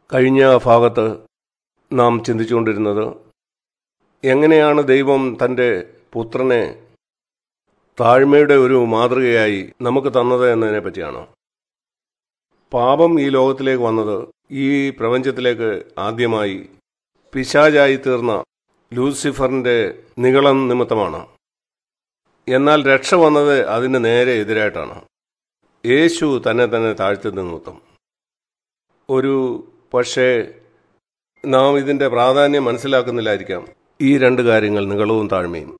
കഴിഞ്ഞ ഭാഗത്ത് നാം ചിന്തിച്ചുകൊണ്ടിരുന്നത് എങ്ങനെയാണ് ദൈവം തൻ്റെ പുത്രനെ താഴ്മയുടെ ഒരു മാതൃകയായി നമുക്ക് തന്നത് എന്നതിനെ പറ്റിയാണ് പാപം ഈ ലോകത്തിലേക്ക് വന്നത് ഈ പ്രപഞ്ചത്തിലേക്ക് ആദ്യമായി പിശാചായി തീർന്ന ലൂസിഫറിന്റെ നികളം നിമിത്തമാണ് എന്നാൽ രക്ഷ വന്നത് അതിന് നേരെ എതിരായിട്ടാണ് യേശു തന്നെ തന്നെ താഴ്ത്തി നിമിത്തം ഒരു പക്ഷേ നാം ഇതിന്റെ പ്രാധാന്യം മനസ്സിലാക്കുന്നില്ലായിരിക്കാം ഈ രണ്ട് കാര്യങ്ങൾ നികളവും താഴ്മയും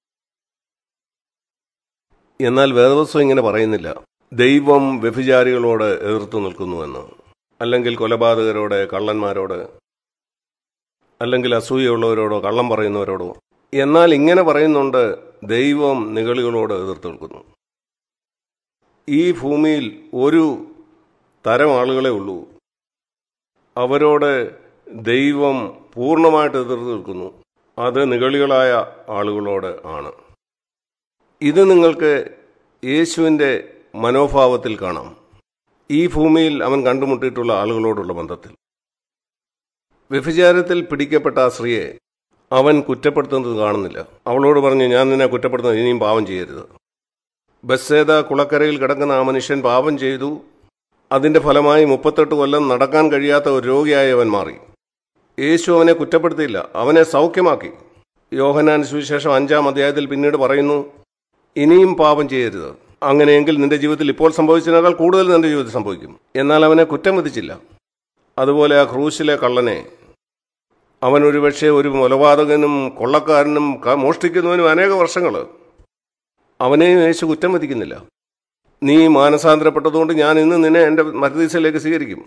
എന്നാൽ വേദവസ്വം ഇങ്ങനെ പറയുന്നില്ല ദൈവം വ്യഭിചാരികളോട് എതിർത്തു നിൽക്കുന്നുവെന്ന് അല്ലെങ്കിൽ കൊലപാതകരോട് കള്ളന്മാരോട് അല്ലെങ്കിൽ അസൂയുള്ളവരോടോ കള്ളം പറയുന്നവരോടോ എന്നാൽ ഇങ്ങനെ പറയുന്നുണ്ട് ദൈവം നികളികളോട് എതിർത്ത് നിൽക്കുന്നു ഈ ഭൂമിയിൽ ഒരു തരം ആളുകളെ ഉള്ളൂ അവരോട് ദൈവം പൂർണ്ണമായിട്ട് എതിർത്ത് നിൽക്കുന്നു അത് നികളികളായ ആളുകളോട് ആണ് ഇത് നിങ്ങൾക്ക് യേശുവിൻ്റെ മനോഭാവത്തിൽ കാണാം ഈ ഭൂമിയിൽ അവൻ കണ്ടുമുട്ടിയിട്ടുള്ള ആളുകളോടുള്ള ബന്ധത്തിൽ വ്യഭിചാരത്തിൽ പിടിക്കപ്പെട്ട ആ സ്ത്രീയെ അവൻ കുറ്റപ്പെടുത്തുന്നത് കാണുന്നില്ല അവളോട് പറഞ്ഞു ഞാൻ നിന്നെ കുറ്റപ്പെടുത്തുന്നത് ഇനിയും പാപം ചെയ്യരുത് ബസ്സേത കുളക്കരയിൽ കിടക്കുന്ന ആ മനുഷ്യൻ പാപം ചെയ്തു അതിന്റെ ഫലമായി മുപ്പത്തെട്ട് കൊല്ലം നടക്കാൻ കഴിയാത്ത ഒരു രോഗിയായി അവൻ മാറി യേശു അവനെ കുറ്റപ്പെടുത്തിയില്ല അവനെ സൗഖ്യമാക്കി യോഹനാൻ സുവിശേഷം അഞ്ചാം അധ്യായത്തിൽ പിന്നീട് പറയുന്നു ഇനിയും പാപം ചെയ്യരുത് അങ്ങനെയെങ്കിൽ നിന്റെ ജീവിതത്തിൽ ഇപ്പോൾ സംഭവിച്ചതിനേക്കാൾ കൂടുതൽ നിന്റെ ജീവിതത്തിൽ സംഭവിക്കും എന്നാൽ അവനെ കുറ്റം വിധിച്ചില്ല അതുപോലെ ആ ക്രൂശിലെ കള്ളനെ അവൻ ഒരുപക്ഷെ ഒരു കൊലപാതകനും കൊള്ളക്കാരനും മോഷ്ടിക്കുന്നവനും അനേക വർഷങ്ങൾ അവനെയും യേശു കുറ്റം വിധിക്കുന്നില്ല നീ മാനസാന്തരപ്പെട്ടതുകൊണ്ട് ഞാൻ ഇന്ന് നിന്നെ എൻ്റെ മരുദീസയിലേക്ക് സ്വീകരിക്കും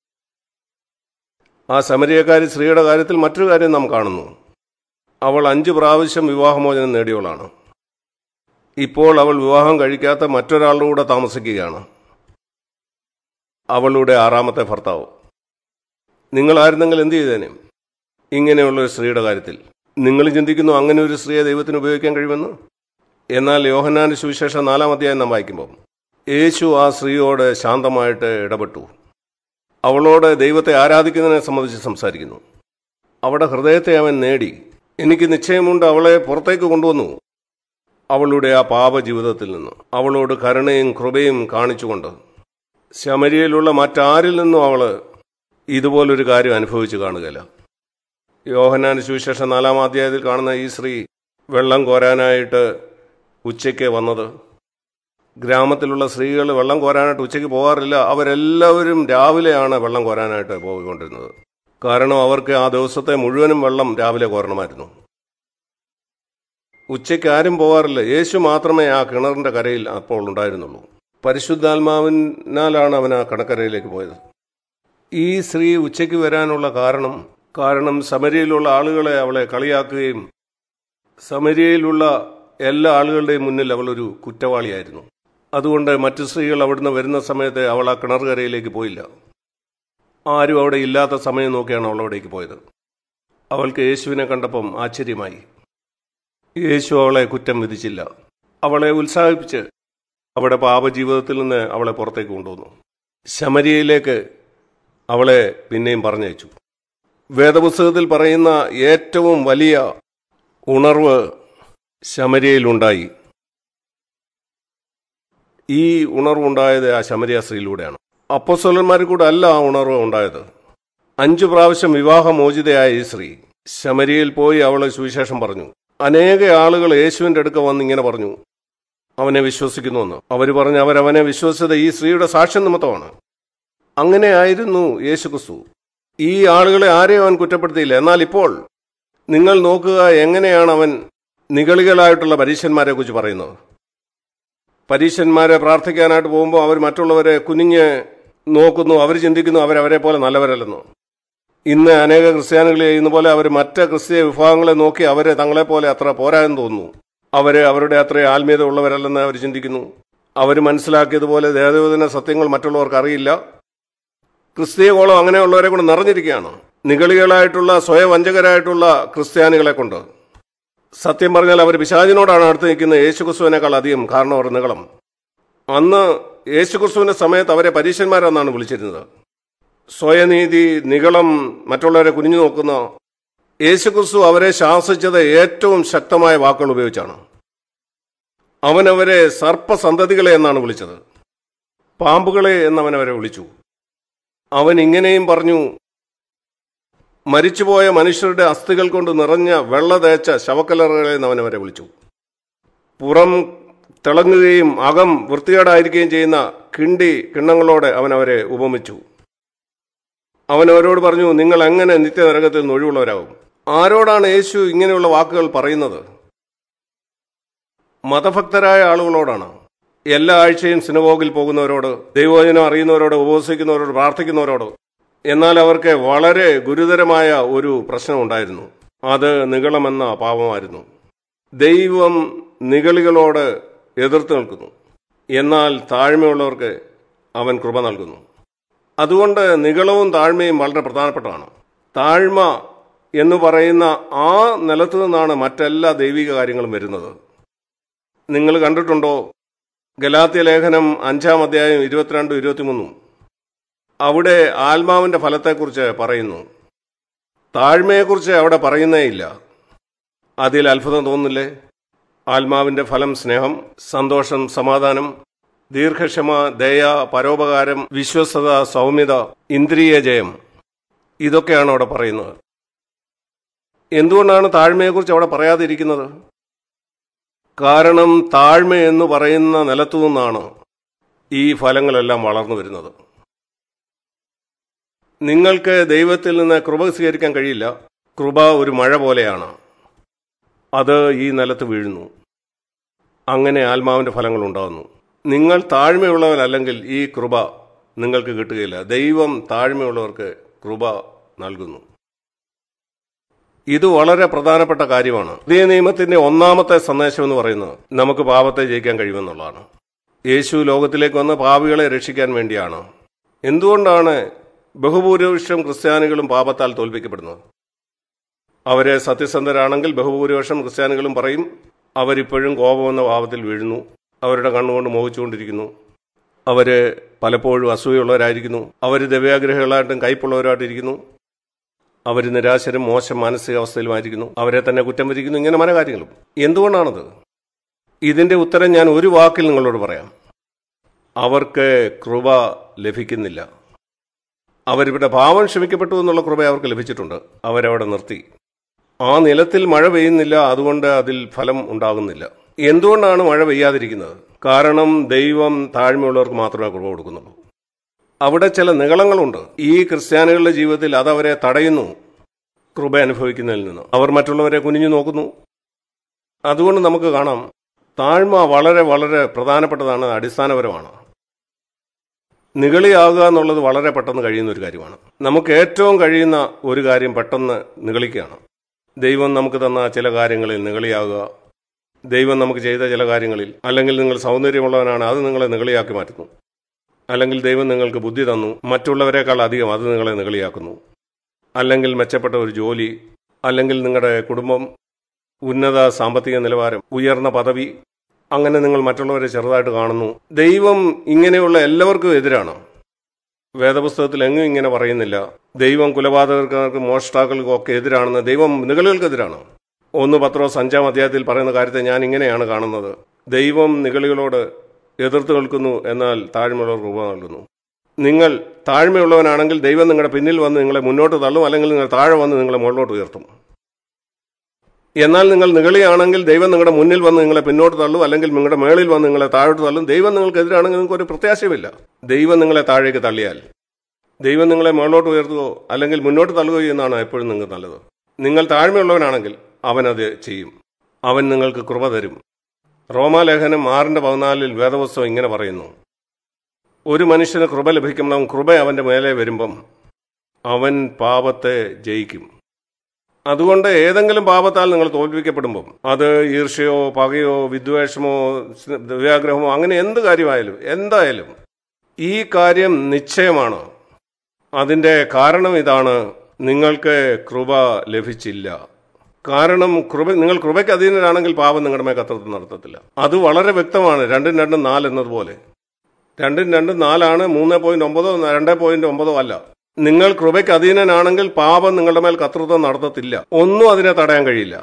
ആ സമരിയക്കാരി സ്ത്രീയുടെ കാര്യത്തിൽ മറ്റൊരു കാര്യം നാം കാണുന്നു അവൾ അഞ്ചു പ്രാവശ്യം വിവാഹമോചനം നേടിയവളാണ് ഇപ്പോൾ അവൾ വിവാഹം കഴിക്കാത്ത മറ്റൊരാളുടെ കൂടെ താമസിക്കുകയാണ് അവളുടെ ആറാമത്തെ ഭർത്താവ് നിങ്ങളായിരുന്നെങ്കിൽ എന്ത് ചെയ്തേനെ ഇങ്ങനെയുള്ള ഒരു സ്ത്രീയുടെ കാര്യത്തിൽ നിങ്ങൾ ചിന്തിക്കുന്നു അങ്ങനെ ഒരു സ്ത്രീയെ ദൈവത്തിന് ഉപയോഗിക്കാൻ കഴിയുമെന്ന് എന്നാൽ യോഹന്നാന്റെ സുവിശേഷം നാലാം അധ്യായം നാം വായിക്കുമ്പോൾ യേശു ആ സ്ത്രീയോട് ശാന്തമായിട്ട് ഇടപെട്ടു അവളോട് ദൈവത്തെ ആരാധിക്കുന്നതിനെ സംബന്ധിച്ച് സംസാരിക്കുന്നു അവിടെ ഹൃദയത്തെ അവൻ നേടി എനിക്ക് നിശ്ചയമുണ്ട് അവളെ പുറത്തേക്ക് കൊണ്ടുവന്നു അവളുടെ ആ പാപ ജീവിതത്തിൽ നിന്ന് അവളോട് കരുണയും കൃപയും കാണിച്ചുകൊണ്ട് ശമരിയിലുള്ള മറ്റാരിൽ നിന്നും അവള് ഇതുപോലൊരു കാര്യം അനുഭവിച്ചു കാണുകയില്ല യോഹനാൻ സുവിശേഷം നാലാം അധ്യായത്തിൽ കാണുന്ന ഈ സ്ത്രീ വെള്ളം കോരാനായിട്ട് ഉച്ചയ്ക്ക് വന്നത് ഗ്രാമത്തിലുള്ള സ്ത്രീകൾ വെള്ളം കോരാനായിട്ട് ഉച്ചയ്ക്ക് പോകാറില്ല അവരെല്ലാവരും രാവിലെയാണ് വെള്ളം കോരാനായിട്ട് പോയിക്കൊണ്ടിരുന്നത് കാരണം അവർക്ക് ആ ദിവസത്തെ മുഴുവനും വെള്ളം രാവിലെ കോരണമായിരുന്നു ഉച്ചയ്ക്ക് ആരും പോകാറില്ല യേശു മാത്രമേ ആ കിണറിന്റെ കരയിൽ അപ്പോൾ ഉണ്ടായിരുന്നുള്ളൂ പരിശുദ്ധാത്മാവിനാലാണ് അവൻ ആ കടക്കരയിലേക്ക് പോയത് ഈ സ്ത്രീ ഉച്ചയ്ക്ക് വരാനുള്ള കാരണം കാരണം സമരിയിലുള്ള ആളുകളെ അവളെ കളിയാക്കുകയും സമരിയയിലുള്ള എല്ലാ ആളുകളുടെയും മുന്നിൽ അവളൊരു കുറ്റവാളിയായിരുന്നു അതുകൊണ്ട് മറ്റു സ്ത്രീകൾ അവിടുന്ന് വരുന്ന സമയത്ത് അവൾ ആ കിണറുകരയിലേക്ക് പോയില്ല ആരും അവിടെ ഇല്ലാത്ത സമയം നോക്കിയാണ് അവൾ അവിടേക്ക് പോയത് അവൾക്ക് യേശുവിനെ കണ്ടപ്പം ആശ്ചര്യമായി യേശു അവളെ കുറ്റം വിധിച്ചില്ല അവളെ ഉത്സാഹിപ്പിച്ച് അവിടെ പാപജീവിതത്തിൽ നിന്ന് അവളെ പുറത്തേക്ക് കൊണ്ടുവന്നു ശമരിയയിലേക്ക് അവളെ പിന്നെയും പറഞ്ഞയച്ചു വേദപുസ്തകത്തിൽ പറയുന്ന ഏറ്റവും വലിയ ഉണർവ് ശമരിയയിലുണ്ടായി ഈ ഉണർവുണ്ടായത് ആ ശമരിയ സ്ത്രീയിലൂടെയാണ് അപ്പസ്വലന്മാരിൽ കൂടെ അല്ല ആ ഉണർവ് ഉണ്ടായത് അഞ്ചു പ്രാവശ്യം വിവാഹമോചിതയായ ഈ സ്ത്രീ ശമരിയയിൽ പോയി അവളെ സുവിശേഷം പറഞ്ഞു അനേക ആളുകൾ യേശുവിന്റെ അടുക്ക വന്ന് ഇങ്ങനെ പറഞ്ഞു അവനെ വിശ്വസിക്കുന്നുവെന്ന് അവർ പറഞ്ഞു അവരവനെ വിശ്വസിച്ചത് ഈ സ്ത്രീയുടെ സാക്ഷ്യം നിമിത്തമാണ് അങ്ങനെയായിരുന്നു യേശു ക്രിസ്തു ഈ ആളുകളെ ആരെയും അവൻ കുറ്റപ്പെടുത്തിയില്ല എന്നാൽ ഇപ്പോൾ നിങ്ങൾ നോക്കുക എങ്ങനെയാണ് അവൻ നികളികളായിട്ടുള്ള പരീക്ഷന്മാരെ കുറിച്ച് പറയുന്നത് പരീക്ഷന്മാരെ പ്രാർത്ഥിക്കാനായിട്ട് പോകുമ്പോൾ അവർ മറ്റുള്ളവരെ കുനിഞ്ഞ് നോക്കുന്നു അവർ ചിന്തിക്കുന്നു അവരവരെ പോലെ നല്ലവരല്ലെന്ന് ഇന്ന് അനേക ക്രിസ്ത്യാനികളെ ചെയ്യുന്ന പോലെ അവർ മറ്റ് ക്രിസ്തീയ വിഭാഗങ്ങളെ നോക്കി അവരെ തങ്ങളെ പോലെ അത്ര പോരായെന്ന് തോന്നുന്നു അവരെ അവരുടെ അത്ര ആത്മീയത ഉള്ളവരല്ലെന്ന് അവർ ചിന്തിക്കുന്നു അവർ മനസ്സിലാക്കിയതുപോലെ ദേവദേവന സത്യങ്ങൾ മറ്റുള്ളവർക്ക് അറിയില്ല ക്രിസ്തീയ കോളം അങ്ങനെയുള്ളവരെ കൊണ്ട് നിറഞ്ഞിരിക്കുകയാണ് നികളികളായിട്ടുള്ള സ്വയവഞ്ചകരായിട്ടുള്ള ക്രിസ്ത്യാനികളെ കൊണ്ട് സത്യം പറഞ്ഞാൽ അവർ പിശാചിനോടാണ് അടുത്ത് നിൽക്കുന്നത് യേശുക്രിസ്തുവിനേക്കാൾ അധികം കാരണം അവർ നീളം അന്ന് യേശുക്രിസ്തുവിന്റെ സമയത്ത് അവരെ പരീക്ഷന്മാരെന്നാണ് വിളിച്ചിരുന്നത് സ്വയനീതി നികളം മറ്റുള്ളവരെ കുനിഞ്ഞു നോക്കുന്ന യേശുക്രിസ്തു അവരെ ശാസിച്ചത് ഏറ്റവും ശക്തമായ വാക്കുകൾ ഉപയോഗിച്ചാണ് അവനവരെ സർപ്പസന്തതികളെ എന്നാണ് വിളിച്ചത് പാമ്പുകളെ എന്നവൻ അവരെ വിളിച്ചു അവൻ ഇങ്ങനെയും പറഞ്ഞു മരിച്ചുപോയ മനുഷ്യരുടെ അസ്ഥികൾ കൊണ്ട് നിറഞ്ഞ വെള്ള തേച്ച ശവക്കലറുകളെ എന്ന് അവൻ അവരെ വിളിച്ചു പുറം തിളങ്ങുകയും അകം വൃത്തികേടായിരിക്കുകയും ചെയ്യുന്ന കിണ്ടി കിണ്ണങ്ങളോടെ അവൻ അവരെ ഉപമിച്ചു അവൻ അവരോട് പറഞ്ഞു നിങ്ങൾ എങ്ങനെ നിത്യനരകത്തിൽ നിന്ന് ഒഴിവുള്ളവരാകും ആരോടാണ് യേശു ഇങ്ങനെയുള്ള വാക്കുകൾ പറയുന്നത് മതഭക്തരായ ആളുകളോടാണ് എല്ലാ ആഴ്ചയും സിനഗോഗിൽ പോകുന്നവരോട് ദൈവവചനം അറിയുന്നവരോട് ഉപവസിക്കുന്നവരോട് പ്രാർത്ഥിക്കുന്നവരോട് എന്നാൽ അവർക്ക് വളരെ ഗുരുതരമായ ഒരു പ്രശ്നം ഉണ്ടായിരുന്നു അത് നികളമെന്ന പാപമായിരുന്നു ദൈവം നികളികളോട് എതിർത്ത് നിൽക്കുന്നു എന്നാൽ താഴ്മയുള്ളവർക്ക് അവൻ കൃപ നൽകുന്നു അതുകൊണ്ട് നികളവും താഴ്മയും വളരെ പ്രധാനപ്പെട്ടതാണ് താഴ്മ എന്ന് പറയുന്ന ആ നിലത്തു നിന്നാണ് മറ്റെല്ലാ ദൈവിക കാര്യങ്ങളും വരുന്നത് നിങ്ങൾ കണ്ടിട്ടുണ്ടോ ഗലാത്യ ലേഖനം അഞ്ചാം അധ്യായം ഇരുപത്തിരണ്ടും ഇരുപത്തിമൂന്നും അവിടെ ആത്മാവിന്റെ ഫലത്തെക്കുറിച്ച് പറയുന്നു താഴ്മയെക്കുറിച്ച് അവിടെ പറയുന്നേയില്ല അതിൽ അത്ഭുതം തോന്നില്ലേ ആത്മാവിന്റെ ഫലം സ്നേഹം സന്തോഷം സമാധാനം ദീർഘക്ഷമ ദയ പരോപകാരം വിശ്വസ്തത സൗമ്യത ഇന്ദ്രിയ ജയം ഇതൊക്കെയാണ് അവിടെ പറയുന്നത് എന്തുകൊണ്ടാണ് താഴ്മയെക്കുറിച്ച് അവിടെ പറയാതിരിക്കുന്നത് കാരണം താഴ്മ എന്ന് പറയുന്ന നിലത്തു നിന്നാണ് ഈ ഫലങ്ങളെല്ലാം വളർന്നു വരുന്നത് നിങ്ങൾക്ക് ദൈവത്തിൽ നിന്ന് കൃപ സ്വീകരിക്കാൻ കഴിയില്ല കൃപ ഒരു മഴ പോലെയാണ് അത് ഈ നിലത്ത് വീഴുന്നു അങ്ങനെ ആത്മാവിന്റെ ഫലങ്ങൾ ഉണ്ടാകുന്നു നിങ്ങൾ താഴ്മയുള്ളവരല്ലെങ്കിൽ ഈ കൃപ നിങ്ങൾക്ക് കിട്ടുകയില്ല ദൈവം താഴ്മയുള്ളവർക്ക് കൃപ നൽകുന്നു ഇത് വളരെ പ്രധാനപ്പെട്ട കാര്യമാണ് പുതിയ നിയമത്തിന്റെ ഒന്നാമത്തെ സന്ദേശം എന്ന് പറയുന്നത് നമുക്ക് പാപത്തെ ജയിക്കാൻ കഴിയുമെന്നുള്ളതാണ് യേശു ലോകത്തിലേക്ക് വന്ന് പാപികളെ രക്ഷിക്കാൻ വേണ്ടിയാണ് എന്തുകൊണ്ടാണ് ബഹുഭൂരിപക്ഷം ക്രിസ്ത്യാനികളും പാപത്താൽ തോൽപ്പിക്കപ്പെടുന്നത് അവരെ സത്യസന്ധരാണെങ്കിൽ ബഹുഭൂരിപക്ഷം ക്രിസ്ത്യാനികളും പറയും അവരിപ്പോഴും കോപമെന്ന പാപത്തിൽ വീഴുന്നു അവരുടെ കണ്ണുകൊണ്ട് മോഹിച്ചുകൊണ്ടിരിക്കുന്നു അവര് പലപ്പോഴും അസൂയുള്ളവരായിരിക്കുന്നു അവർ ദിവ്യാഗ്രഹികളായിട്ടും കയ്പുള്ളവരായിട്ടിരിക്കുന്നു അവർ നിരാശരും മോശം മാനസികാവസ്ഥയിലുമായിരിക്കുന്നു അവരെ തന്നെ കുറ്റം വരിക്കുന്നു ഇങ്ങനെ പല കാര്യങ്ങളും എന്തുകൊണ്ടാണത് ഇതിന്റെ ഉത്തരം ഞാൻ ഒരു വാക്കിൽ നിങ്ങളോട് പറയാം അവർക്ക് കൃപ ലഭിക്കുന്നില്ല അവരിവിടെ പാവം ക്ഷമിക്കപ്പെട്ടു എന്നുള്ള കൃപ അവർക്ക് ലഭിച്ചിട്ടുണ്ട് അവരവിടെ നിർത്തി ആ നിലത്തിൽ മഴ പെയ്യുന്നില്ല അതുകൊണ്ട് അതിൽ ഫലം ഉണ്ടാകുന്നില്ല എന്തുകൊണ്ടാണ് മഴ പെയ്യാതിരിക്കുന്നത് കാരണം ദൈവം താഴ്മയുള്ളവർക്ക് മാത്രമേ കൃപ കൊടുക്കുന്നുള്ളൂ അവിടെ ചില നികളങ്ങളുണ്ട് ഈ ക്രിസ്ത്യാനികളുടെ ജീവിതത്തിൽ അതവരെ തടയുന്നു കൃപ അനുഭവിക്കുന്നതിൽ നിന്ന് അവർ മറ്റുള്ളവരെ കുനിഞ്ഞു നോക്കുന്നു അതുകൊണ്ട് നമുക്ക് കാണാം താഴ്മ വളരെ വളരെ പ്രധാനപ്പെട്ടതാണ് അടിസ്ഥാനപരമാണ് നിഗളിയാകുക എന്നുള്ളത് വളരെ പെട്ടെന്ന് കഴിയുന്ന ഒരു കാര്യമാണ് നമുക്ക് ഏറ്റവും കഴിയുന്ന ഒരു കാര്യം പെട്ടെന്ന് നിഗളിക്കുകയാണ് ദൈവം നമുക്ക് തന്ന ചില കാര്യങ്ങളിൽ നിഗളിയാകുക ദൈവം നമുക്ക് ചെയ്ത ചില കാര്യങ്ങളിൽ അല്ലെങ്കിൽ നിങ്ങൾ സൗന്ദര്യമുള്ളവനാണ് അത് നിങ്ങളെ നിഗളിയാക്കി മാറ്റുന്നു അല്ലെങ്കിൽ ദൈവം നിങ്ങൾക്ക് ബുദ്ധി തന്നു മറ്റുള്ളവരെക്കാൾ അധികം അത് നിങ്ങളെ നിഗളിയാക്കുന്നു അല്ലെങ്കിൽ മെച്ചപ്പെട്ട ഒരു ജോലി അല്ലെങ്കിൽ നിങ്ങളുടെ കുടുംബം ഉന്നത സാമ്പത്തിക നിലവാരം ഉയർന്ന പദവി അങ്ങനെ നിങ്ങൾ മറ്റുള്ളവരെ ചെറുതായിട്ട് കാണുന്നു ദൈവം ഇങ്ങനെയുള്ള എല്ലാവർക്കും എതിരാണ് വേദപുസ്തകത്തിൽ എങ്ങും ഇങ്ങനെ പറയുന്നില്ല ദൈവം കുലപാതകർക്ക് മോഷ്ടാക്കൾക്കും ഒക്കെ എതിരാണെന്ന് ദൈവം നിഗളികൾക്കെതിരാണ് ഒന്ന് പത്രോസ് അഞ്ചാം അധ്യായത്തിൽ പറയുന്ന കാര്യത്തെ ഞാൻ ഇങ്ങനെയാണ് കാണുന്നത് ദൈവം നിഗളികളോട് എതിർത്ത് നിൽക്കുന്നു എന്നാൽ താഴ്മയുള്ളവർക്ക് രൂപ നൽകുന്നു നിങ്ങൾ താഴ്മയുള്ളവനാണെങ്കിൽ ദൈവം നിങ്ങളുടെ പിന്നിൽ വന്ന് നിങ്ങളെ മുന്നോട്ട് തള്ളും അല്ലെങ്കിൽ നിങ്ങൾ താഴെ വന്ന് നിങ്ങളെ മുകളിലോട്ട് ഉയർത്തും എന്നാൽ നിങ്ങൾ നിഗളിയാണെങ്കിൽ ദൈവം നിങ്ങളുടെ മുന്നിൽ വന്ന് നിങ്ങളെ പിന്നോട്ട് തള്ളും അല്ലെങ്കിൽ നിങ്ങളുടെ മേളിൽ വന്ന് നിങ്ങളെ താഴോട്ട് തള്ളും ദൈവം നിങ്ങൾക്കെതിരാണെങ്കിൽ നിങ്ങൾക്ക് ഒരു പ്രത്യാശയുമില്ല ദൈവം നിങ്ങളെ താഴേക്ക് തള്ളിയാൽ ദൈവം നിങ്ങളെ മുകളിലോട്ട് ഉയർത്തുകയോ അല്ലെങ്കിൽ മുന്നോട്ട് തള്ളുകയോ എന്നാണ് എപ്പോഴും നിങ്ങൾക്ക് നല്ലത് നിങ്ങൾ താഴ്മയുള്ളവനാണെങ്കിൽ അവൻ അത് ചെയ്യും അവൻ നിങ്ങൾക്ക് കൃപ തരും റോമാലേഖനം ആറിന്റെ പതിനാലിൽ വേദപുസ്തകം ഇങ്ങനെ പറയുന്നു ഒരു മനുഷ്യന് കൃപ ലഭിക്കണം കൃപ അവന്റെ മേലെ വരുമ്പം അവൻ പാപത്തെ ജയിക്കും അതുകൊണ്ട് ഏതെങ്കിലും പാപത്താൽ നിങ്ങൾ തോൽപ്പിക്കപ്പെടുമ്പം അത് ഈർഷ്യയോ പകയോ വിദ്വേഷമോ ദിവ്യാഗ്രഹമോ അങ്ങനെ എന്ത് കാര്യമായാലും എന്തായാലും ഈ കാര്യം നിശ്ചയമാണ് അതിന്റെ കാരണം ഇതാണ് നിങ്ങൾക്ക് കൃപ ലഭിച്ചില്ല കാരണം കൃപ നിങ്ങൾ കൃപയ്ക്ക് അധീനരാണെങ്കിൽ പാപം നിങ്ങളുടെ മേൽ കത്രത്തിൽ നടത്തത്തില്ല അത് വളരെ വ്യക്തമാണ് രണ്ടും രണ്ടും നാല് എന്നതുപോലെ രണ്ടും രണ്ടും നാലാണ് മൂന്ന് പോയിന്റ് ഒമ്പതോ രണ്ട് പോയിന്റ് ഒമ്പതോ അല്ല നിങ്ങൾ കൃപയ്ക്ക് അധീനനാണെങ്കിൽ പാപം നിങ്ങളുടെ മേൽ കർത്തൃത്വം നടത്തത്തില്ല ഒന്നും അതിനെ തടയാൻ കഴിയില്ല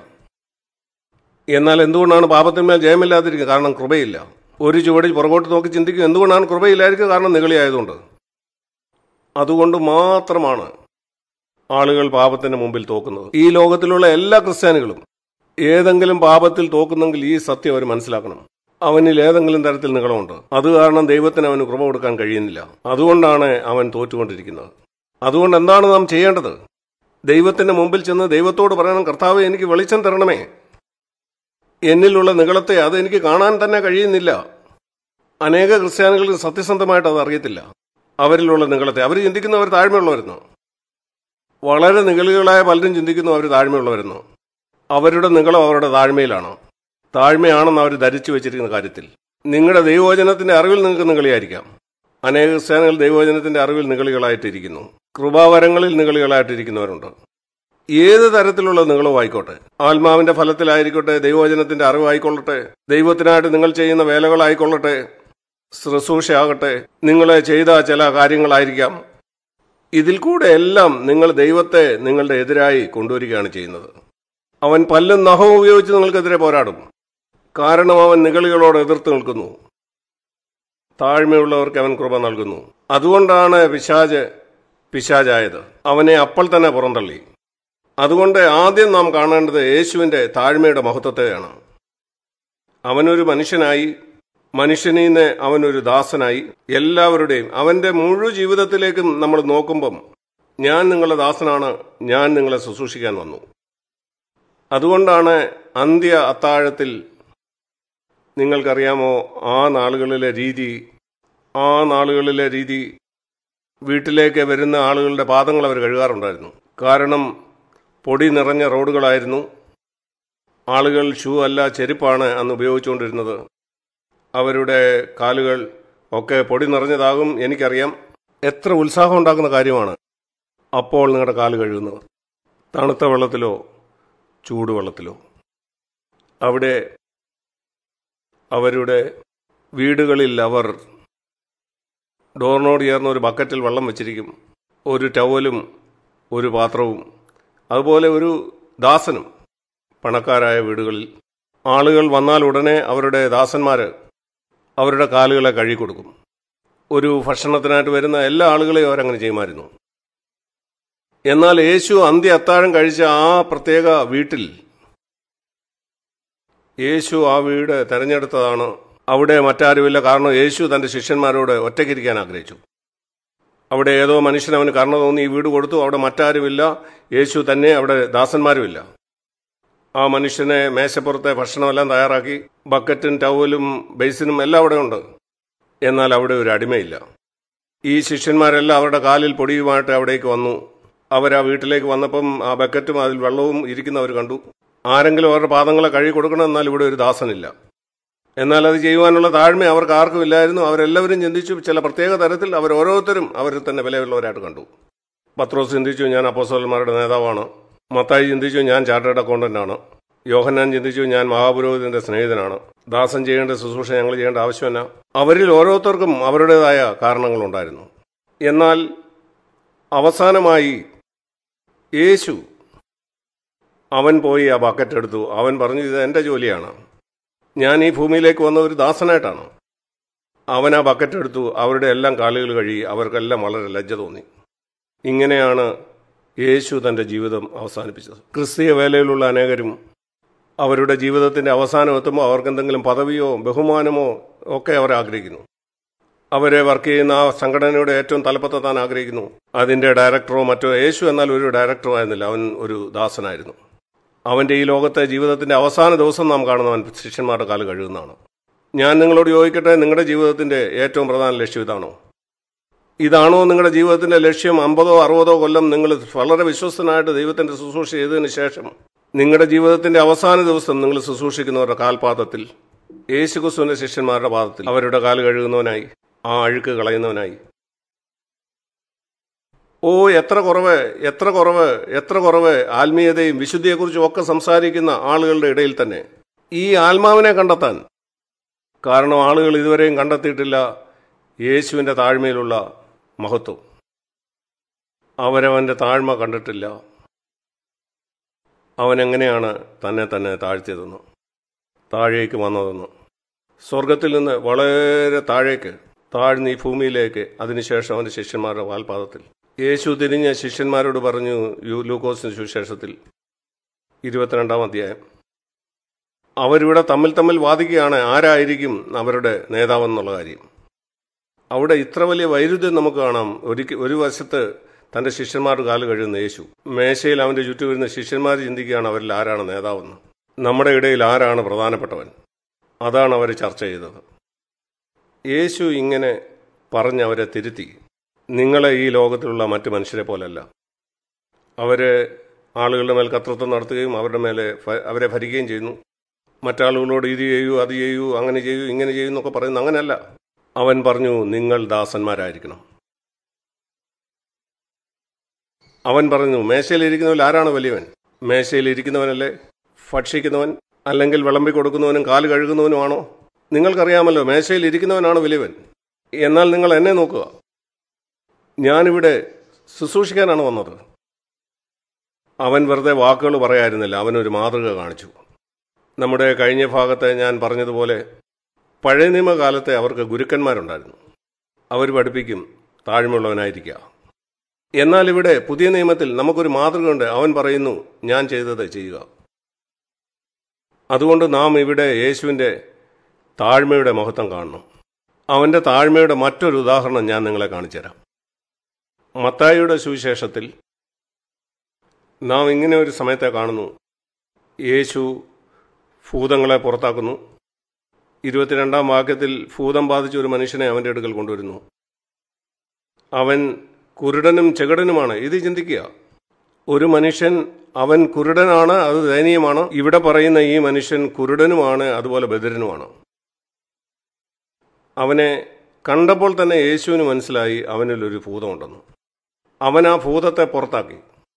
എന്നാൽ എന്തുകൊണ്ടാണ് പാപത്തിന്മേൽ ജയമില്ലാതിരിക്കുന്നത് കാരണം കൃപയില്ല ഒരു ചുവടി പുറകോട്ട് നോക്കി ചിന്തിക്കും എന്തുകൊണ്ടാണ് കൃപയില്ലായിരിക്കുക കാരണം നിഗളിയായതുകൊണ്ട് അതുകൊണ്ട് മാത്രമാണ് ആളുകൾ പാപത്തിന് മുമ്പിൽ തോക്കുന്നത് ഈ ലോകത്തിലുള്ള എല്ലാ ക്രിസ്ത്യാനികളും ഏതെങ്കിലും പാപത്തിൽ തോക്കുന്നെങ്കിൽ ഈ സത്യം അവർ മനസ്സിലാക്കണം അവനിൽ ഏതെങ്കിലും തരത്തിൽ നികളമുണ്ട് അത് കാരണം ദൈവത്തിന് അവന് കൃപ കൊടുക്കാൻ കഴിയുന്നില്ല അതുകൊണ്ടാണ് അവൻ തോറ്റുകൊണ്ടിരിക്കുന്നത് അതുകൊണ്ട് എന്താണ് നാം ചെയ്യേണ്ടത് ദൈവത്തിന്റെ മുമ്പിൽ ചെന്ന് ദൈവത്തോട് പറയണം കർത്താവ് എനിക്ക് വെളിച്ചം തരണമേ എന്നിലുള്ള നികളത്തെ അത് എനിക്ക് കാണാൻ തന്നെ കഴിയുന്നില്ല അനേക ക്രിസ്ത്യാനികൾക്ക് സത്യസന്ധമായിട്ട് അത് അറിയത്തില്ല അവരിലുള്ള നികളത്തെ അവർ ചിന്തിക്കുന്നവർ താഴ്മയുള്ളവരുന്നു വളരെ നിഗളികളായ പലരും ചിന്തിക്കുന്നു അവർ താഴ്മയുള്ളവരെന്ന് അവരുടെ നിഗളം അവരുടെ താഴ്മയിലാണ് താഴ്മയാണെന്ന് അവർ ധരിച്ചു വെച്ചിരിക്കുന്ന കാര്യത്തിൽ നിങ്ങളുടെ ദൈവവചനത്തിന്റെ അറിവിൽ നിങ്ങൾക്ക് നിഗളിയായിരിക്കാം അനേക ക്രിസ്ത്യാനികൾ ദൈവവചനത്തിന്റെ അറിവിൽ നിഗളികളായിട്ടിരിക്കുന്നു കൃപാവരങ്ങളിൽ നിഗളികളായിട്ടിരിക്കുന്നവരുണ്ട് ഏത് തരത്തിലുള്ള നിങ്ങളും ആയിക്കോട്ടെ ആത്മാവിന്റെ ഫലത്തിലായിരിക്കട്ടെ ദൈവവചനത്തിന്റെ അറിവായിക്കൊള്ളട്ടെ ദൈവത്തിനായിട്ട് നിങ്ങൾ ചെയ്യുന്ന വേലകളായിക്കൊള്ളട്ടെ ശുശ്രൂഷയാകട്ടെ നിങ്ങൾ ചെയ്ത ചില കാര്യങ്ങളായിരിക്കാം ഇതിൽ കൂടെ എല്ലാം നിങ്ങൾ ദൈവത്തെ നിങ്ങളുടെ എതിരായി കൊണ്ടുവരികയാണ് ചെയ്യുന്നത് അവൻ പല്ലും നഖവും ഉപയോഗിച്ച് നിങ്ങൾക്കെതിരെ പോരാടും കാരണം അവൻ നിഗളികളോട് എതിർത്ത് നിൽക്കുന്നു താഴ്മയുള്ളവർക്ക് അവൻ കൃപ നൽകുന്നു അതുകൊണ്ടാണ് പിശാജ് പിശാജായത് അവനെ അപ്പോൾ തന്നെ പുറന്തള്ളി അതുകൊണ്ട് ആദ്യം നാം കാണേണ്ടത് യേശുവിന്റെ താഴ്മയുടെ മഹത്വത്തെയാണ് അവനൊരു മനുഷ്യനായി മനുഷ്യനിൽ നിന്ന് അവനൊരു ദാസനായി എല്ലാവരുടെയും അവന്റെ മുഴു ജീവിതത്തിലേക്കും നമ്മൾ നോക്കുമ്പം ഞാൻ നിങ്ങളുടെ ദാസനാണ് ഞാൻ നിങ്ങളെ ശുശ്രൂഷിക്കാൻ വന്നു അതുകൊണ്ടാണ് അന്ത്യ അത്താഴത്തിൽ നിങ്ങൾക്കറിയാമോ ആ നാളുകളിലെ രീതി ആ നാളുകളിലെ രീതി വീട്ടിലേക്ക് വരുന്ന ആളുകളുടെ പാദങ്ങൾ അവർ കഴുകാറുണ്ടായിരുന്നു കാരണം പൊടി നിറഞ്ഞ റോഡുകളായിരുന്നു ആളുകൾ ഷൂ അല്ല ചെരുപ്പാണ് അന്ന് ഉപയോഗിച്ചുകൊണ്ടിരുന്നത് അവരുടെ കാലുകൾ ഒക്കെ പൊടി നിറഞ്ഞതാകും എനിക്കറിയാം എത്ര ഉത്സാഹം ഉണ്ടാക്കുന്ന കാര്യമാണ് അപ്പോൾ നിങ്ങളുടെ കാല് കഴുകുന്നത് തണുത്ത വെള്ളത്തിലോ ചൂടുവെള്ളത്തിലോ അവിടെ അവരുടെ വീടുകളിൽ അവർ ഡോറിനോട് ചേർന്ന ഒരു ബക്കറ്റിൽ വെള്ളം വെച്ചിരിക്കും ഒരു ടവലും ഒരു പാത്രവും അതുപോലെ ഒരു ദാസനും പണക്കാരായ വീടുകളിൽ ആളുകൾ വന്നാൽ ഉടനെ അവരുടെ ദാസന്മാർ അവരുടെ കാലുകളെ കഴുകി കൊടുക്കും ഒരു ഭക്ഷണത്തിനായിട്ട് വരുന്ന എല്ലാ ആളുകളെയും അവരങ്ങനെ ചെയ്യുമായിരുന്നു എന്നാൽ യേശു അന്ത്യ അത്താഴം കഴിച്ച ആ പ്രത്യേക വീട്ടിൽ യേശു ആ വീട് തെരഞ്ഞെടുത്തതാണ് അവിടെ മറ്റാരുമില്ല കാരണം യേശു തന്റെ ശിഷ്യന്മാരോട് ഒറ്റയ്ക്കിരിക്കാൻ ആഗ്രഹിച്ചു അവിടെ ഏതോ മനുഷ്യൻ അവന് കർണ തോന്നി ഈ വീട് കൊടുത്തു അവിടെ മറ്റാരുമില്ല യേശു തന്നെ അവിടെ ദാസന്മാരുമില്ല ആ മനുഷ്യനെ മേശപ്പുറത്തെ ഭക്ഷണമെല്ലാം തയ്യാറാക്കി ബക്കറ്റും ടവലും ബേസിനും എല്ലാം അവിടെ ഉണ്ട് എന്നാൽ അവിടെ ഒരു അടിമയില്ല ഈ ശിഷ്യന്മാരെല്ലാം അവരുടെ കാലിൽ പൊടിയുമായിട്ട് അവിടേക്ക് വന്നു അവർ ആ വീട്ടിലേക്ക് വന്നപ്പം ആ ബക്കറ്റും അതിൽ വെള്ളവും ഇരിക്കുന്നവർ കണ്ടു ആരെങ്കിലും അവരുടെ പാദങ്ങളെ കഴുകി കൊടുക്കണം എന്നാൽ ഇവിടെ ഒരു ദാസനില്ല എന്നാൽ അത് ചെയ്യുവാനുള്ള താഴ്മ അവർക്ക് ആർക്കും ഇല്ലായിരുന്നു അവരെല്ലാവരും ചിന്തിച്ചു ചില പ്രത്യേക തരത്തിൽ അവർ ഓരോരുത്തരും അവരിൽ തന്നെ വിലയുള്ളവരായിട്ട് കണ്ടു പത്രോസ് ചിന്തിച്ചു ഞാൻ അപ്പോസ്തലന്മാരുടെ നേതാവാണ് മത്തായി ചിന്തിച്ചു ഞാൻ ചാർട്ടേഡ് അക്കൗണ്ടന്റ് ആണ് യോഹന്നാൻ ചിന്തിച്ചു ഞാൻ മഹാപുരോഹിതന്റെ സ്നേഹിതനാണ് ദാസൻ ചെയ്യേണ്ട ശുശ്രൂഷ ഞങ്ങൾ ചെയ്യേണ്ട ആവശ്യമല്ല അവരിൽ ഓരോരുത്തർക്കും അവരുടേതായ കാരണങ്ങളുണ്ടായിരുന്നു എന്നാൽ അവസാനമായി യേശു അവൻ പോയി ആ ബക്കറ്റ് എടുത്തു അവൻ പറഞ്ഞു ഇത് എൻ്റെ ജോലിയാണ് ഞാൻ ഈ ഭൂമിയിലേക്ക് വന്ന ഒരു ദാസനായിട്ടാണ് അവൻ ആ ബക്കറ്റ് എടുത്തു അവരുടെ എല്ലാം കാലുകൾ കഴുകി അവർക്കെല്ലാം വളരെ ലജ്ജ തോന്നി ഇങ്ങനെയാണ് യേശു തൻ്റെ ജീവിതം അവസാനിപ്പിച്ചത് ക്രിസ്തീയ വേലയിലുള്ള അനേകരും അവരുടെ ജീവിതത്തിന്റെ അവസാനം എത്തുമ്പോൾ അവർക്ക് എന്തെങ്കിലും പദവിയോ ബഹുമാനമോ ഒക്കെ അവർ ആഗ്രഹിക്കുന്നു അവരെ വർക്ക് ചെയ്യുന്ന ആ സംഘടനയുടെ ഏറ്റവും തലപ്പത്തെത്താൻ ആഗ്രഹിക്കുന്നു അതിന്റെ ഡയറക്ടറോ മറ്റോ യേശു എന്നാൽ ഒരു ഡയറക്ടറോ ആയിരുന്നില്ല അവൻ ഒരു ദാസനായിരുന്നു അവന്റെ ഈ ലോകത്തെ ജീവിതത്തിന്റെ അവസാന ദിവസം നാം കാണുന്നവൻ ശിഷ്യന്മാരുടെ കാല് കഴുകുന്നതാണ് ഞാൻ നിങ്ങളോട് ചോദിക്കട്ടെ നിങ്ങളുടെ ജീവിതത്തിന്റെ ഏറ്റവും പ്രധാന ലക്ഷ്യം ഇതാണോ ഇതാണോ നിങ്ങളുടെ ജീവിതത്തിന്റെ ലക്ഷ്യം അമ്പതോ അറുപതോ കൊല്ലം നിങ്ങൾ വളരെ വിശ്വസ്തനായിട്ട് ദൈവത്തിന്റെ ശുശ്രൂഷ ചെയ്തതിന് ശേഷം നിങ്ങളുടെ ജീവിതത്തിന്റെ അവസാന ദിവസം നിങ്ങൾ ശുശ്രൂഷിക്കുന്നവരുടെ കാൽപാദത്തിൽ യേശുക്രിസ്തുവിന്റെ ശിഷ്യന്മാരുടെ പാദത്തിൽ അവരുടെ കാല് കഴുകുന്നവനായി ആ അഴുക്ക് കളയുന്നവനായി ഓ എത്ര കുറവ് എത്ര കുറവ് എത്ര കുറവ് ആത്മീയതയും വിശുദ്ധിയെക്കുറിച്ചും ഒക്കെ സംസാരിക്കുന്ന ആളുകളുടെ ഇടയിൽ തന്നെ ഈ ആത്മാവിനെ കണ്ടെത്താൻ കാരണം ആളുകൾ ഇതുവരെയും കണ്ടെത്തിയിട്ടില്ല യേശുവിന്റെ താഴ്മയിലുള്ള മഹത്വം അവരവൻ്റെ താഴ്മ കണ്ടിട്ടില്ല അവൻ എങ്ങനെയാണ് തന്നെ തന്നെ താഴ്ത്തിയതെന്ന് താഴേക്ക് വന്നതെന്ന് സ്വർഗത്തിൽ നിന്ന് വളരെ താഴേക്ക് താഴ്ന്ന് ഈ ഭൂമിയിലേക്ക് അതിനുശേഷം അവൻ്റെ ശിഷ്യന്മാരുടെ വാൽപാദത്തിൽ യേശു തിരിഞ്ഞ ശിഷ്യന്മാരോട് പറഞ്ഞു യു ലൂക്കോസിന് സുവിശേഷത്തിൽ ഇരുപത്തിരണ്ടാം അധ്യായം അവരിവിടെ തമ്മിൽ തമ്മിൽ വാദിക്കുകയാണ് ആരായിരിക്കും അവരുടെ നേതാവെന്നുള്ള കാര്യം അവിടെ ഇത്ര വലിയ വൈരുദ്ധ്യം നമുക്ക് കാണാം ഒരിക്കൽ ഒരു വശത്ത് തൻ്റെ ശിഷ്യന്മാർ കാല് കഴിയുന്ന യേശു മേശയിൽ അവൻ്റെ ചുറ്റും വരുന്ന ശിഷ്യന്മാർ ചിന്തിക്കുകയാണ് അവരിൽ ആരാണ് നേതാവെന്ന് നമ്മുടെ ഇടയിൽ ആരാണ് പ്രധാനപ്പെട്ടവൻ അതാണ് അവർ ചർച്ച ചെയ്തത് യേശു ഇങ്ങനെ പറഞ്ഞ് അവരെ തിരുത്തി നിങ്ങളെ ഈ ലോകത്തിലുള്ള മറ്റു മനുഷ്യരെ പോലല്ല അവര് ആളുകളുടെ മേൽ കർത്തൃത്വം നടത്തുകയും അവരുടെ മേലെ ഭ- അവരെ ഭരിക്കുകയും ചെയ്യുന്നു മറ്റാളുകളോട് ഇത് ചെയ്യൂ അത് ചെയ്യൂ അങ്ങനെ ചെയ്യൂ ഇങ്ങനെ ചെയ്യൂ എന്നൊക്കെ പറയുന്നു അങ്ങനെയല്ല അവൻ പറഞ്ഞു നിങ്ങൾ ദാസന്മാരായിരിക്കണം അവൻ പറഞ്ഞു മേശയിലിരിക്കുന്നവൻ ആരാണ് വലിയവൻ മേശയിലിരിക്കുന്നവനല്ലേ ഭക്ഷിക്കുന്നവൻ അല്ലെങ്കിൽ വിളമ്പി കൊടുക്കുന്നവനും കാല് കഴുകുന്നവനുമാണോ നിങ്ങൾക്കറിയാമല്ലോ മേശയിലിരിക്കുന്നവനാണ് വലിയവൻ എന്നാൽ നിങ്ങൾ എന്നെ നോക്കുക ഞാനിവിടെ ശുശ്രൂഷിക്കാനാണ് വന്നത് അവൻ വെറുതെ വാക്കുകൾ പറയായിരുന്നില്ല അവനൊരു മാതൃക കാണിച്ചു നമ്മുടെ കഴിഞ്ഞ ഭാഗത്തെ ഞാൻ പറഞ്ഞതുപോലെ പഴയ നിയമകാലത്തെ അവർക്ക് ഗുരുക്കന്മാരുണ്ടായിരുന്നു അവർ പഠിപ്പിക്കും താഴ്മയുള്ളവനായിരിക്കുക എന്നാൽ ഇവിടെ പുതിയ നിയമത്തിൽ നമുക്കൊരു മാതൃകയുണ്ട് അവൻ പറയുന്നു ഞാൻ ചെയ്തത് ചെയ്യുക അതുകൊണ്ട് നാം ഇവിടെ യേശുവിൻ്റെ താഴ്മയുടെ മഹത്വം കാണണം അവൻ്റെ താഴ്മയുടെ മറ്റൊരു ഉദാഹരണം ഞാൻ നിങ്ങളെ കാണിച്ചു തരാം മത്തായിയുടെ സുവിശേഷത്തിൽ നാം ഇങ്ങനെ ഒരു സമയത്തെ കാണുന്നു യേശു ഭൂതങ്ങളെ പുറത്താക്കുന്നു ഇരുപത്തിരണ്ടാം വാക്യത്തിൽ ഭൂതം ബാധിച്ച ഒരു മനുഷ്യനെ അവൻ്റെ അടുക്കൽ കൊണ്ടുവരുന്നു അവൻ കുരുടനും ചെകടനുമാണ് ഇത് ചിന്തിക്കുക ഒരു മനുഷ്യൻ അവൻ കുരുടനാണ് അത് ദയനീയമാണ് ഇവിടെ പറയുന്ന ഈ മനുഷ്യൻ കുരുടനുമാണ് അതുപോലെ ബദിരനുമാണ് അവനെ കണ്ടപ്പോൾ തന്നെ യേശുവിന് മനസ്സിലായി അവനിൽ ഒരു ഭൂതമുണ്ടെന്ന് അവൻ ആ ഭൂതത്തെ പുറത്താക്കി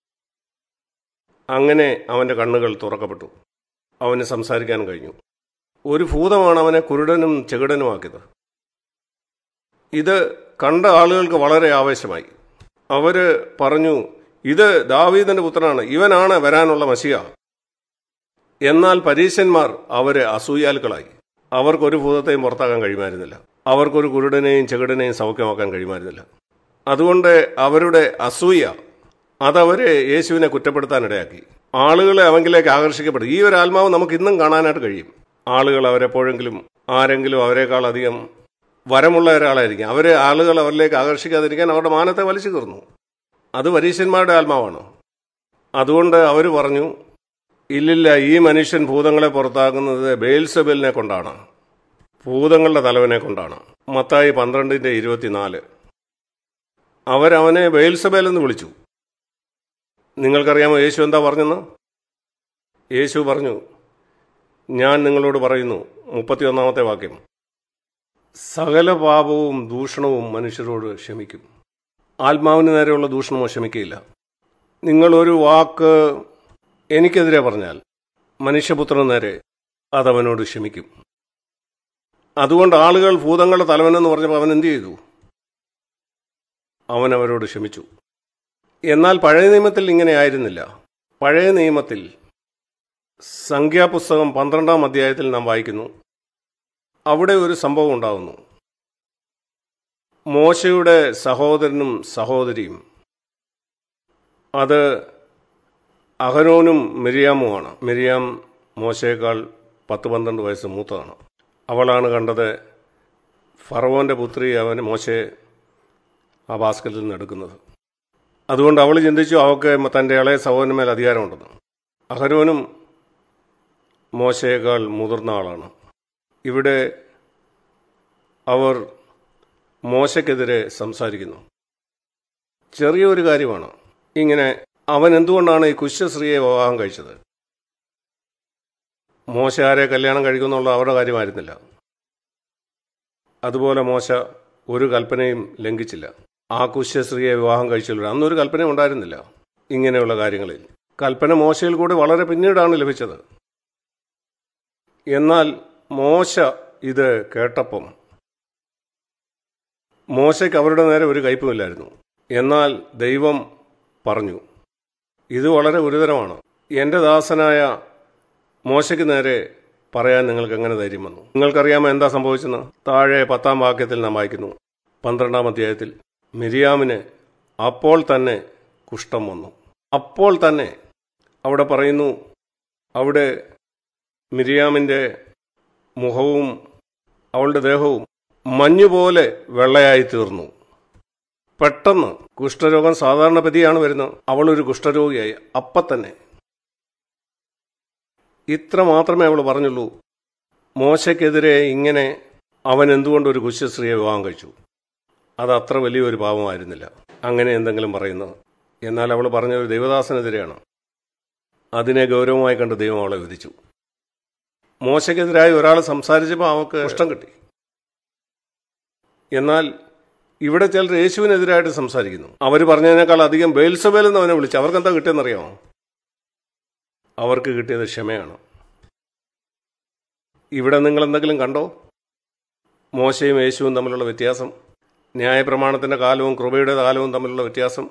അങ്ങനെ അവൻ്റെ കണ്ണുകൾ തുറക്കപ്പെട്ടു അവന് സംസാരിക്കാൻ കഴിഞ്ഞു ഒരു ഭൂതമാണ് അവനെ കുരുടനും ചെകിടനുമാക്കിയത് ഇത് കണ്ട ആളുകൾക്ക് വളരെ ആവേശമായി അവര് പറഞ്ഞു ഇത് ദാവീദിന്റെ പുത്രനാണ് ഇവനാണ് വരാനുള്ള മസിയ എന്നാൽ പരീശന്മാർ അവര് അസൂയാലുക്കളായി അവർക്കൊരു ഭൂതത്തെയും പുറത്താക്കാൻ കഴിയുമായിരുന്നില്ല അവർക്കൊരു കുരുടനെയും ചെകിടനെയും സൗഖ്യമാക്കാൻ കഴിയുമായിരുന്നില്ല അതുകൊണ്ട് അവരുടെ അസൂയ അതവരെ യേശുവിനെ കുറ്റപ്പെടുത്താനിടയാക്കി ആളുകളെ അവങ്കിലേക്ക് ആകർഷിക്കപ്പെടും ഈ ഒരു ആത്മാവ് നമുക്ക് ഇന്നും കാണാനായിട്ട് കഴിയും ആളുകൾ അവരെപ്പോഴെങ്കിലും ആരെങ്കിലും അവരെക്കാൾ അധികം വരമുള്ള ഒരാളായിരിക്കും അവരെ ആളുകൾ അവരിലേക്ക് ആകർഷിക്കാതിരിക്കാൻ അവരുടെ മാനത്തെ വലിച്ചു കീർന്നു അത് പരീശന്മാരുടെ ആത്മാവാണ് അതുകൊണ്ട് അവർ പറഞ്ഞു ഇല്ലില്ല ഈ മനുഷ്യൻ ഭൂതങ്ങളെ പുറത്താക്കുന്നത് ബേൽസബലിനെ കൊണ്ടാണ് ഭൂതങ്ങളുടെ തലവനെ കൊണ്ടാണ് മത്തായി പന്ത്രണ്ടിന്റെ ഇരുപത്തിനാല് അവരവനെ ബേൽസബേൽ എന്ന് വിളിച്ചു നിങ്ങൾക്കറിയാമോ യേശു എന്താ പറഞ്ഞെന്ന് യേശു പറഞ്ഞു ഞാൻ നിങ്ങളോട് പറയുന്നു മുപ്പത്തിയൊന്നാമത്തെ വാക്യം സകല പാപവും ദൂഷണവും മനുഷ്യരോട് ക്ഷമിക്കും ആത്മാവിന് നേരെയുള്ള ദൂഷണമോ ക്ഷമിക്കുകയില്ല നിങ്ങളൊരു വാക്ക് എനിക്കെതിരെ പറഞ്ഞാൽ മനുഷ്യപുത്രന് നേരെ അതവനോട് ക്ഷമിക്കും അതുകൊണ്ട് ആളുകൾ ഭൂതങ്ങളുടെ തലവനെന്ന് പറഞ്ഞപ്പോൾ അവൻ എന്ത് ചെയ്തു അവൻ അവരോട് ക്ഷമിച്ചു എന്നാൽ പഴയ നിയമത്തിൽ ഇങ്ങനെ ആയിരുന്നില്ല പഴയ നിയമത്തിൽ സംഖ്യാപുസ്തകം പന്ത്രണ്ടാം അധ്യായത്തിൽ നാം വായിക്കുന്നു അവിടെ ഒരു സംഭവം ഉണ്ടാകുന്നു മോശയുടെ സഹോദരനും സഹോദരിയും അത് അഹരോനും മിരിയാമുമാണ് മിരിയാം മോശയേക്കാൾ പത്ത് പന്ത്രണ്ട് വയസ്സ് മൂത്തതാണ് അവളാണ് കണ്ടത് ഫറവോന്റെ പുത്രി അവൻ മോശയെ ആ ബാസ്കറ്റിൽ നിന്ന് എടുക്കുന്നത് അതുകൊണ്ട് അവൾ ചിന്തിച്ചു അവൾക്ക് തൻ്റെ ഇളയ സഹോദരന് മേൽ അധികാരമുണ്ടെന്ന് അഹരോനും മോശയേക്കാൾ മുതിർന്ന ആളാണ് ഇവിടെ അവർ മോശയ്ക്കെതിരെ സംസാരിക്കുന്നു ചെറിയൊരു കാര്യമാണ് ഇങ്ങനെ അവൻ എന്തുകൊണ്ടാണ് ഈ കുശസ്ത്രീയെ വിവാഹം കഴിച്ചത് മോശ ആരെ കല്യാണം കഴിക്കുന്നുള്ള അവരുടെ കാര്യമായിരുന്നില്ല അതുപോലെ മോശ ഒരു കൽപ്പനയും ലംഘിച്ചില്ല ആ കുശസ്ത്രീയെ വിവാഹം കഴിച്ചുള്ള അന്നൊരു കൽപ്പന ഉണ്ടായിരുന്നില്ല ഇങ്ങനെയുള്ള കാര്യങ്ങളിൽ കൽപ്പന മോശയിൽ കൂടി വളരെ പിന്നീടാണ് ലഭിച്ചത് എന്നാൽ മോശ ഇത് കേട്ടപ്പം മോശയ്ക്ക് അവരുടെ നേരെ ഒരു കയ്പുമില്ലായിരുന്നു എന്നാൽ ദൈവം പറഞ്ഞു ഇത് വളരെ ഗുരുതരമാണ് എൻ്റെ ദാസനായ മോശയ്ക്ക് നേരെ പറയാൻ നിങ്ങൾക്ക് എങ്ങനെ ധൈര്യം വന്നു നിങ്ങൾക്കറിയാമോ എന്താ സംഭവിച്ചെന്ന് താഴെ പത്താം വാക്യത്തിൽ നാം വായിക്കുന്നു പന്ത്രണ്ടാം അധ്യായത്തിൽ മിരിയാമിന് അപ്പോൾ തന്നെ കുഷ്ഠം വന്നു അപ്പോൾ തന്നെ അവിടെ പറയുന്നു അവിടെ മിരിയാമിൻ്റെ മുഖവും അവളുടെ ദേഹവും മഞ്ഞുപോലെ വെള്ളയായി തീർന്നു പെട്ടെന്ന് കുഷ്ഠരോഗം സാധാരണ പതിയാണ് വരുന്നത് അവളൊരു കുഷ്ഠരോഗിയായി അപ്പം തന്നെ ഇത്ര മാത്രമേ അവൾ പറഞ്ഞുള്ളൂ മോശയ്ക്കെതിരെ ഇങ്ങനെ അവൻ എന്തുകൊണ്ട് ഒരു കുശസ്ത്രീയെ വിവാഹം കഴിച്ചു അത് അത്ര വലിയൊരു പാപമായിരുന്നില്ല അങ്ങനെ എന്തെങ്കിലും പറയുന്നത് എന്നാൽ അവൾ പറഞ്ഞ ഒരു ദൈവദാസനെതിരെയാണ് അതിനെ ഗൗരവമായി കണ്ട് ദൈവം അവളെ വിധിച്ചു മോശയ്ക്കെതിരായി ഒരാൾ സംസാരിച്ചപ്പോൾ അവൾക്ക് ഇഷ്ടം കിട്ടി എന്നാൽ ഇവിടെ ചിലർ യേശുവിനെതിരായിട്ട് സംസാരിക്കുന്നു അവർ പറഞ്ഞതിനേക്കാൾ അധികം ബേൽസബേൽ എന്ന് അവനെ വിളിച്ചു അവർക്ക് എന്താ കിട്ടിയെന്നറിയാമോ അവർക്ക് കിട്ടിയത് ക്ഷമയാണ് ഇവിടെ നിങ്ങൾ എന്തെങ്കിലും കണ്ടോ മോശയും യേശുവും തമ്മിലുള്ള വ്യത്യാസം ന്യായപ്രമാണത്തിന്റെ കാലവും കൃപയുടെ കാലവും തമ്മിലുള്ള വ്യത്യാസം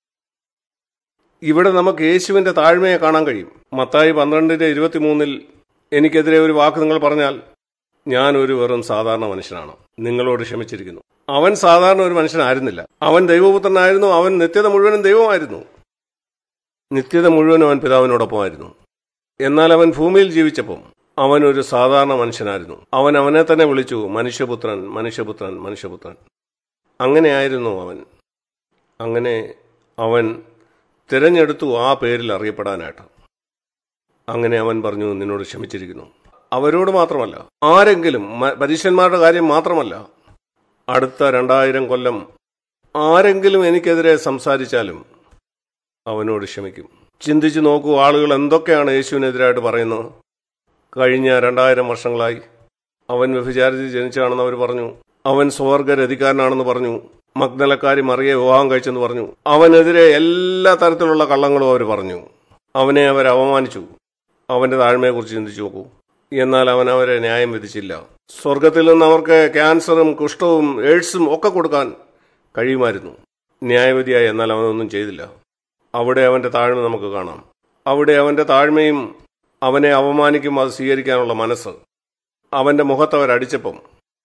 ഇവിടെ നമുക്ക് യേശുവിന്റെ താഴ്മയെ കാണാൻ കഴിയും മത്തായി പന്ത്രണ്ടിന്റെ ഇരുപത്തിമൂന്നിൽ എനിക്കെതിരെ ഒരു വാക്ക് നിങ്ങൾ പറഞ്ഞാൽ ഞാൻ ഒരു വെറും സാധാരണ മനുഷ്യനാണ് നിങ്ങളോട് ക്ഷമിച്ചിരിക്കുന്നു അവൻ സാധാരണ ഒരു മനുഷ്യനായിരുന്നില്ല അവൻ ദൈവപുത്രനായിരുന്നു അവൻ നിത്യത മുഴുവനും ദൈവമായിരുന്നു നിത്യത മുഴുവനും അവൻ പിതാവിനോടൊപ്പമായിരുന്നു എന്നാൽ അവൻ ഭൂമിയിൽ ജീവിച്ചപ്പം അവൻ ഒരു സാധാരണ മനുഷ്യനായിരുന്നു അവൻ അവനെ തന്നെ വിളിച്ചു മനുഷ്യപുത്രൻ മനുഷ്യപുത്രൻ മനുഷ്യപുത്രൻ അങ്ങനെയായിരുന്നു അവൻ അങ്ങനെ അവൻ തിരഞ്ഞെടുത്തു ആ പേരിൽ അറിയപ്പെടാനായിട്ട് അങ്ങനെ അവൻ പറഞ്ഞു നിന്നോട് ക്ഷമിച്ചിരിക്കുന്നു അവരോട് മാത്രമല്ല ആരെങ്കിലും മ- പരീക്ഷന്മാരുടെ കാര്യം മാത്രമല്ല അടുത്ത രണ്ടായിരം കൊല്ലം ആരെങ്കിലും എനിക്കെതിരെ സംസാരിച്ചാലും അവനോട് ക്ഷമിക്കും ചിന്തിച്ചു നോക്കൂ ആളുകൾ എന്തൊക്കെയാണ് യേശുവിനെതിരായിട്ട് പറയുന്നത് കഴിഞ്ഞ രണ്ടായിരം വർഷങ്ങളായി അവൻ വ്യഭിചാരത്തിൽ ജനിച്ചാണെന്ന് അവർ പറഞ്ഞു അവൻ സ്വർഗരധികാരനാണെന്ന് പറഞ്ഞു മഗ്നലക്കാരി മറിയെ വിവാഹം കഴിച്ചെന്ന് പറഞ്ഞു അവനെതിരെ എല്ലാ തരത്തിലുള്ള കള്ളങ്ങളും അവർ പറഞ്ഞു അവനെ അവർ അവമാനിച്ചു അവന്റെ താഴ്മയെക്കുറിച്ച് ചിന്തിച്ചു നോക്കൂ എന്നാൽ അവൻ അവരെ ന്യായം വിധിച്ചില്ല സ്വർഗത്തിൽ നിന്ന് അവർക്ക് ക്യാൻസറും കുഷ്ഠവും എയ്ഡ്സും ഒക്കെ കൊടുക്കാൻ കഴിയുമായിരുന്നു ന്യായവിധിയായി എന്നാൽ അവനൊന്നും ചെയ്തില്ല അവിടെ അവന്റെ താഴ്മ നമുക്ക് കാണാം അവിടെ അവന്റെ താഴ്മയും അവനെ അവമാനിക്കും അത് സ്വീകരിക്കാനുള്ള മനസ്സ് അവന്റെ മുഖത്ത് അവരടിച്ചപ്പം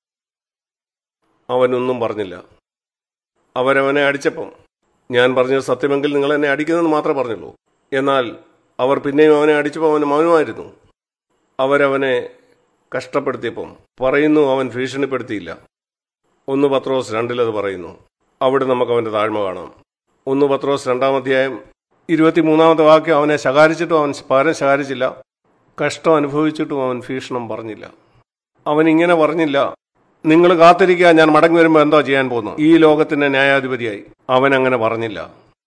അവനൊന്നും പറഞ്ഞില്ല അവരവനെ അടിച്ചപ്പം ഞാൻ പറഞ്ഞത് സത്യമെങ്കിൽ നിങ്ങൾ എന്നെ അടിക്കുന്നെന്ന് മാത്രമേ പറഞ്ഞുള്ളൂ എന്നാൽ അവർ പിന്നെയും അവനെ അടിച്ചപ്പോൾ അവന് മൗനമായിരുന്നു അവരവനെ കഷ്ടപ്പെടുത്തിയപ്പം പറയുന്നു അവൻ ഭീഷണിപ്പെടുത്തിയില്ല ഒന്ന് പത്രോസ് രണ്ടിലത് പറയുന്നു അവിടെ നമുക്ക് അവന്റെ താഴ്മ കാണാം ഒന്ന് പത്രോസ് രണ്ടാം അധ്യായം ഇരുപത്തിമൂന്നാമത്തെ വാക്യം അവനെ ശകാരിച്ചിട്ടും അവൻ പകരം ശകാരിച്ചില്ല കഷ്ടം അനുഭവിച്ചിട്ടും അവൻ ഭീഷണം പറഞ്ഞില്ല അവൻ ഇങ്ങനെ പറഞ്ഞില്ല നിങ്ങൾ കാത്തിരിക്കുക ഞാൻ മടങ്ങി വരുമ്പോൾ എന്തോ ചെയ്യാൻ പോകുന്നു ഈ ലോകത്തിന്റെ ന്യായാധിപതിയായി അവൻ അങ്ങനെ പറഞ്ഞില്ല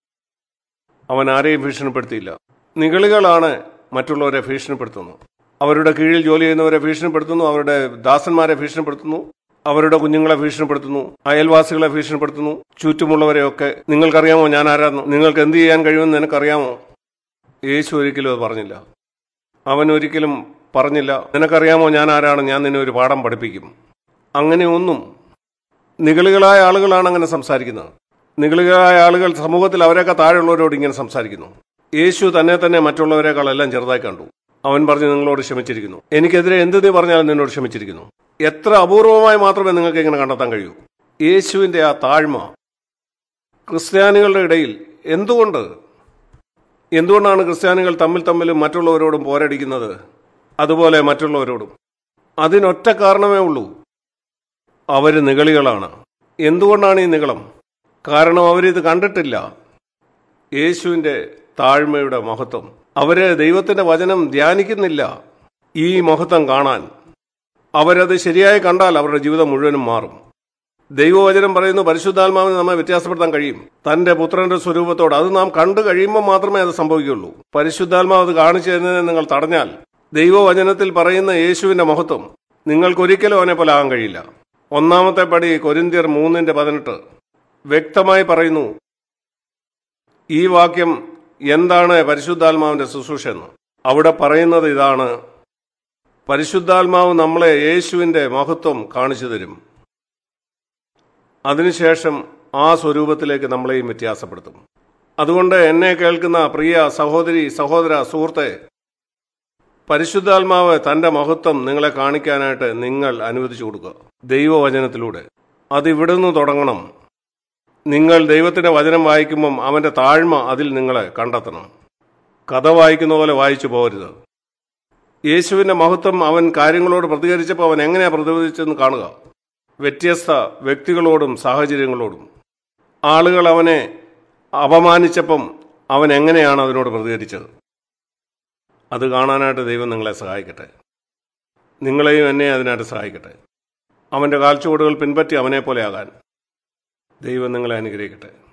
അവൻ ആരെയും ഭീഷണിപ്പെടുത്തിയില്ല നിഗളികളാണ് മറ്റുള്ളവരെ ഭീഷണിപ്പെടുത്തുന്നു അവരുടെ കീഴിൽ ജോലി ചെയ്യുന്നവരെ ഭീഷണിപ്പെടുത്തുന്നു അവരുടെ ദാസന്മാരെ ഭീഷണിപ്പെടുത്തുന്നു അവരുടെ കുഞ്ഞുങ്ങളെ ഭീഷണിപ്പെടുത്തുന്നു അയൽവാസികളെ ഭീഷണിപ്പെടുത്തുന്നു ചുറ്റുമുള്ളവരെയൊക്കെ നിങ്ങൾക്കറിയാമോ ഞാൻ ആരാന്ന് നിങ്ങൾക്ക് എന്ത് ചെയ്യാൻ കഴിയുമെന്ന് നിനക്കറിയാമോ യേശു ഒരിക്കലും അത് പറഞ്ഞില്ല അവൻ ഒരിക്കലും പറഞ്ഞില്ല നിനക്കറിയാമോ ഞാൻ ആരാണ് ഞാൻ നിന്നെ ഒരു പാഠം പഠിപ്പിക്കും അങ്ങനെ ഒന്നും നിഗളികളായ ആളുകളാണ് അങ്ങനെ സംസാരിക്കുന്നത് നിഗളികളായ ആളുകൾ സമൂഹത്തിൽ അവരെയൊക്കെ താഴെയുള്ളവരോട് ഇങ്ങനെ സംസാരിക്കുന്നു യേശു തന്നെ തന്നെ മറ്റുള്ളവരെക്കാൾ എല്ലാം ചെറുതായി കണ്ടു അവൻ പറഞ്ഞു നിങ്ങളോട് ക്ഷമിച്ചിരിക്കുന്നു എനിക്കെതിരെ എന്ത് നീ പറഞ്ഞാലും നിന്നോട് ക്ഷമിച്ചിരിക്കുന്നു എത്ര അപൂർവമായി മാത്രമേ നിങ്ങൾക്ക് ഇങ്ങനെ കണ്ടെത്താൻ കഴിയൂ യേശുവിന്റെ ആ താഴ്മ ക്രിസ്ത്യാനികളുടെ ഇടയിൽ എന്തുകൊണ്ട് എന്തുകൊണ്ടാണ് ക്രിസ്ത്യാനികൾ തമ്മിൽ തമ്മിലും മറ്റുള്ളവരോടും പോരടിക്കുന്നത് അതുപോലെ മറ്റുള്ളവരോടും അതിനൊറ്റ കാരണമേ ഉള്ളൂ അവർ നിഗളികളാണ് എന്തുകൊണ്ടാണ് ഈ നിഗളം കാരണം അവരിത് കണ്ടിട്ടില്ല യേശുവിൻ്റെ താഴ്മയുടെ മഹത്വം അവര് ദൈവത്തിന്റെ വചനം ധ്യാനിക്കുന്നില്ല ഈ മഹത്വം കാണാൻ അവരത് ശരിയായി കണ്ടാൽ അവരുടെ ജീവിതം മുഴുവനും മാറും ദൈവവചനം പറയുന്നു പരിശുദ്ധാത്മാവിന് നമ്മെ വ്യത്യാസപ്പെടുത്താൻ കഴിയും തന്റെ പുത്രന്റെ സ്വരൂപത്തോട് അത് നാം കണ്ടു കഴിയുമ്പോൾ മാത്രമേ അത് സംഭവിക്കുകയുള്ളൂ പരിശുദ്ധാത്മാവ് അത് കാണിച്ചു തരുന്നതിനെ നിങ്ങൾ തടഞ്ഞാൽ ദൈവവചനത്തിൽ പറയുന്ന യേശുവിന്റെ മഹത്വം നിങ്ങൾക്കൊരിക്കലും അവനെ പോലെ ആകാൻ കഴിയില്ല ഒന്നാമത്തെ പടി കൊരിന്തിയർ മൂന്നിന്റെ പതിനെട്ട് വ്യക്തമായി പറയുന്നു ഈ വാക്യം എന്താണ് പരിശുദ്ധാത്മാവിന്റെ ശുശ്രൂഷ എന്ന് അവിടെ പറയുന്നത് ഇതാണ് പരിശുദ്ധാത്മാവ് നമ്മളെ യേശുവിന്റെ മഹത്വം കാണിച്ചു തരും അതിനുശേഷം ആ സ്വരൂപത്തിലേക്ക് നമ്മളെയും വ്യത്യാസപ്പെടുത്തും അതുകൊണ്ട് എന്നെ കേൾക്കുന്ന പ്രിയ സഹോദരി സഹോദര സുഹൃത്തെ പരിശുദ്ധാത്മാവ് തന്റെ മഹത്വം നിങ്ങളെ കാണിക്കാനായിട്ട് നിങ്ങൾ അനുവദിച്ചു കൊടുക്കുക ദൈവവചനത്തിലൂടെ അത് ഇവിടുന്ന് തുടങ്ങണം നിങ്ങൾ ദൈവത്തിന്റെ വചനം വായിക്കുമ്പം അവന്റെ താഴ്മ അതിൽ നിങ്ങളെ കണ്ടെത്തണം കഥ വായിക്കുന്ന പോലെ വായിച്ചു പോകരുത് യേശുവിന്റെ മഹത്വം അവൻ കാര്യങ്ങളോട് പ്രതികരിച്ചപ്പോൾ അവൻ എങ്ങനെയാ പ്രതികരിച്ചെന്ന് കാണുക വ്യത്യസ്ത വ്യക്തികളോടും സാഹചര്യങ്ങളോടും ആളുകൾ അവനെ അപമാനിച്ചപ്പം അവൻ എങ്ങനെയാണ് അതിനോട് പ്രതികരിച്ചത് അത് കാണാനായിട്ട് ദൈവം നിങ്ങളെ സഹായിക്കട്ടെ നിങ്ങളെയും എന്നെ അതിനായിട്ട് സഹായിക്കട്ടെ അവൻ്റെ കാൽച്ചുവടുകൾ പിൻപറ്റി അവനെ പോലെ ആകാൻ ദൈവം നിങ്ങളെ അനുഗ്രഹിക്കട്ടെ